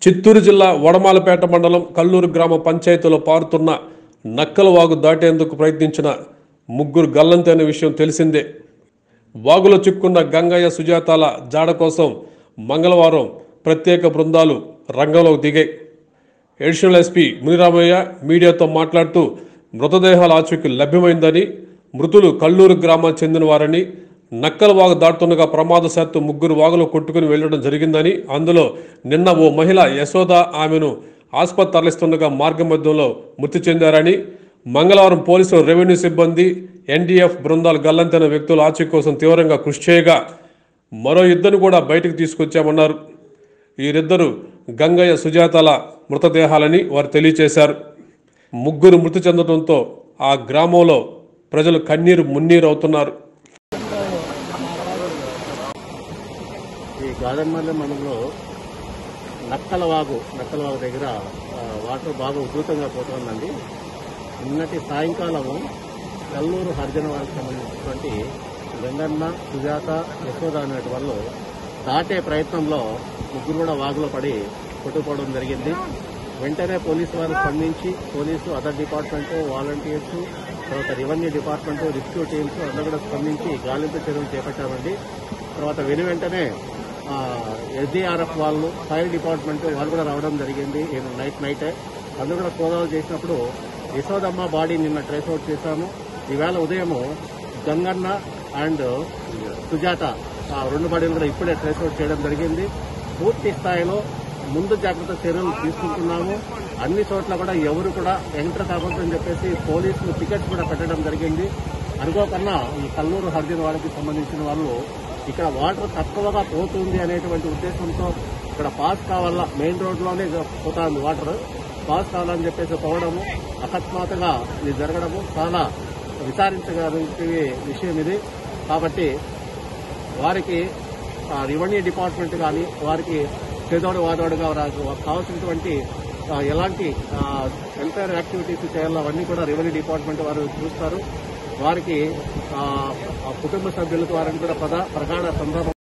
చిత్తూరు జిల్లా వడమాలపేట మండలం కల్లూరు గ్రామ పంచాయతీలో పారుతున్న నక్కల వాగు దాటేందుకు ప్రయత్నించిన ముగ్గురు గల్లంతి అనే విషయం తెలిసిందే వాగులో చిక్కున్న గంగయ్య సుజాతాల జాడ కోసం మంగళవారం ప్రత్యేక బృందాలు రంగంలోకి దిగాయి ఎడిషనల్ ఎస్పీ మునిరామయ్య మీడియాతో మాట్లాడుతూ మృతదేహాల ఆచూకీ లభ్యమైందని మృతులు కల్లూరు గ్రామానికి చెందిన వారని నక్కల వాగు దాటుతుండగా ప్రమాదశాత్తు ముగ్గురు వాగులో కొట్టుకుని వెళ్లడం జరిగిందని అందులో నిన్న ఓ మహిళ యశోద ఆమెను ఆసుపత్రి తరలిస్తుండగా మార్గ మధ్యంలో మృతి చెందారని మంగళవారం పోలీసులు రెవెన్యూ సిబ్బంది ఎన్డీఎఫ్ బృందాలు గల్లంతైన వ్యక్తుల ఆచూకీ కోసం తీవ్రంగా కృషి చేయగా మరో ఇద్దరు కూడా బయటకు తీసుకొచ్చామన్నారు వీరిద్దరు గంగయ్య సుజాతల మృతదేహాలని వారు తెలియచేశారు ముగ్గురు మృతి చెందడంతో ఆ గ్రామంలో ప్రజలు కన్నీరు మున్నీరు అవుతున్నారు ఈ గాదన్మల్ల మండలంలో నక్కలవాగు నక్కలవాగు దగ్గర ఆ, వాటర్ బాగా ఉధృతంగా పోతుందండి నిన్నటి సాయంకాలము కల్లూరు హరిజన వారికి సంబంధించినటువంటి గంగన్న సుజాత యశోద అనేటి వాళ్ళు దాటే ప్రయత్నంలో ముగ్గురు కూడా వాగులో పడి కొట్టుకుపోవడం జరిగింది వెంటనే పోలీసు వారు స్పందించి పోలీసు అదర్ డిపార్ట్మెంట్ వాలంటీర్స్ తర్వాత రెవెన్యూ డిపార్ట్మెంట్ రెస్క్యూ టీమ్స్ అందరూ కూడా స్పందించి గాలింపు చర్యలు చేపట్టామండి తర్వాత వెను వెంటనే ఎస్డీఆర్ఎఫ్ వాళ్ళు ఫైర్ డిపార్ట్మెంట్ వాళ్ళు కూడా రావడం జరిగింది నేను నైట్ నైటే అందరూ కూడా సోదాలు చేసినప్పుడు యశోదమ్మ బాడీ నిన్న ట్రేస్ అవుట్ చేశాము ఈవేళ ఉదయము గంగన్న అండ్ సుజాత ఆ రెండు బాడీలు కూడా ఇప్పుడే ట్రేస్ అవుట్ చేయడం జరిగింది పూర్తి స్థాయిలో ముందు జాగ్రత్త చర్యలు తీసుకుంటున్నాము అన్ని చోట్ల కూడా ఎవరు కూడా ఎంటర్ కాకూడదని చెప్పేసి పోలీసులు టికెట్స్ కూడా పెట్టడం జరిగింది అనుకోకన్నా ఈ కల్లూరు హర్జన్ వాళ్ళకి సంబంధించిన వాళ్ళు ఇక్కడ వాటర్ తక్కువగా పోతుంది అనేటువంటి ఉద్దేశంతో ఇక్కడ పాస్ కావాలా మెయిన్ రోడ్ లోనే పోతుంది వాటర్ పాస్ కావాలని చెప్పేసి పోవడము అకస్మాత్తుగా ఇది జరగడము చాలా విచారించగలిగే విషయం ఇది కాబట్టి వారికి ఆ, రెవెన్యూ డిపార్ట్మెంట్ కానీ వారికి చేదోడు వాదోడుగా వారికి కావాల్సినటువంటి ఆ, ఎలాంటి వెల్ఫేర్ యాక్టివిటీస్ చేయాలో అవన్నీ కూడా రెవెన్యూ డిపార్ట్మెంట్ వారు చూస్తారు వారికి ఆ, ఆ కుటుంబ సభ్యులకు వారిని కూడా ప్రధా ప్రగాఢ సందర్భం